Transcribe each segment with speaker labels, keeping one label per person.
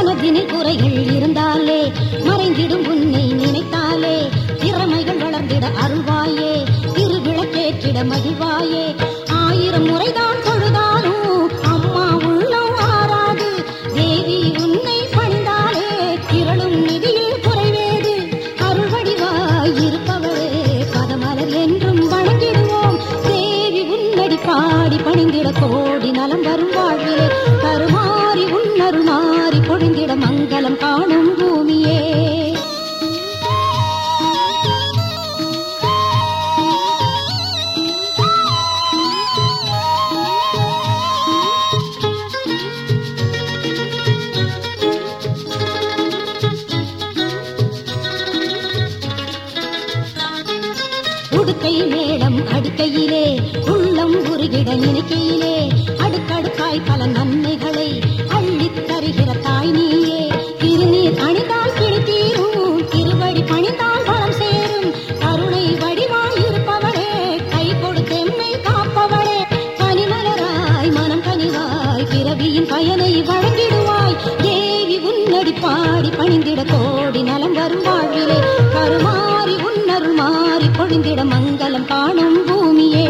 Speaker 1: மனதினில் குறைகள் இருந்தாலே மறைந்திடும் உன்னை நினைத்தாலே திறமைகள் வளர்ந்திட அருள்வாயே திருவிளக்கேற்றிட மகிழ்வாயே ஆயிரம் முறைதான் தொழுதாலும் அம்மா உள்ளம் ஆறாது தேவி உன்னை பணிந்தாலே திரளும் நிதியில் குறைவேது அருள் வடிவாய் இருப்பவளே பதமலர் என்றும் வணங்கிடுவோம் தேவி உன்னடி பாடி பணிந்திட கோடி நலம் வரும் வாழ்விலே கருமாறி உன்னருள் மாறி பொழிந்திட மங்களம் காணும் பூமியே உடுக்கை மேளம் அடுக்கையிலே உள்ளம் உருகிட நினைக்கையிலே அடுக்கடுக்காய் பல நன்மைகளை அள்ளித் தருகிற தாய் நீயே திருநீர் அணிந்தால் கிழித்தீரும் திருவடி பணிந்தால் பலம் சேரும் கருணை வடிவாய் இருப்பவளே கை கொடுத்தெம்மை காப்பவளே கனிமலராய் மனம் கனிவாய் பிறவியின் பயனை வழங்கிடுவாய் தேவி உன்னடி பாடி பணிந்திட கோடி நலம் வரும் வாழ்விலே கருமாறி உன்னருள் மாறி பொழிந்திட மங்களம் காணும் பூமியே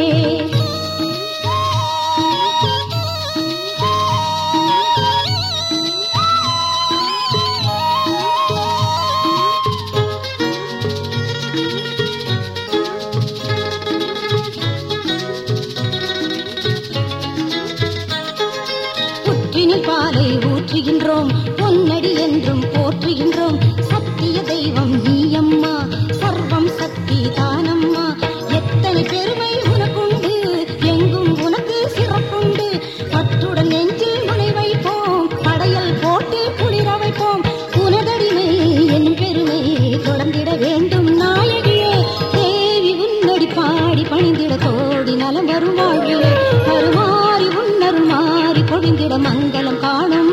Speaker 1: புற்றினில் பாலை ஊற்றுகின்றோம் பொன்னடி என்றும் போற்றுகின்றோம் சத்திய தெய்வம் நீ அம்மா சர்வம் சக்தி தானம்மா எத்தனை பெருமை உனக்குண்டு எங்கும் உனக்கு சிறப்புண்டு பற்றுடன் நெஞ்சில் முனை வைப்போம் படையல் போட்டு குளிர வைப்போம் உனதடிமை என்னும் பெருமை தொடர்ந்திட வேண்டும் நாயகியே தேவி உன்னடி பாடி பணிந்திட கோடி நலம் வரும் வாழ்விலே கருமாறி உன்னருள் மாறி பொழிந்திட மங்களம் காணும்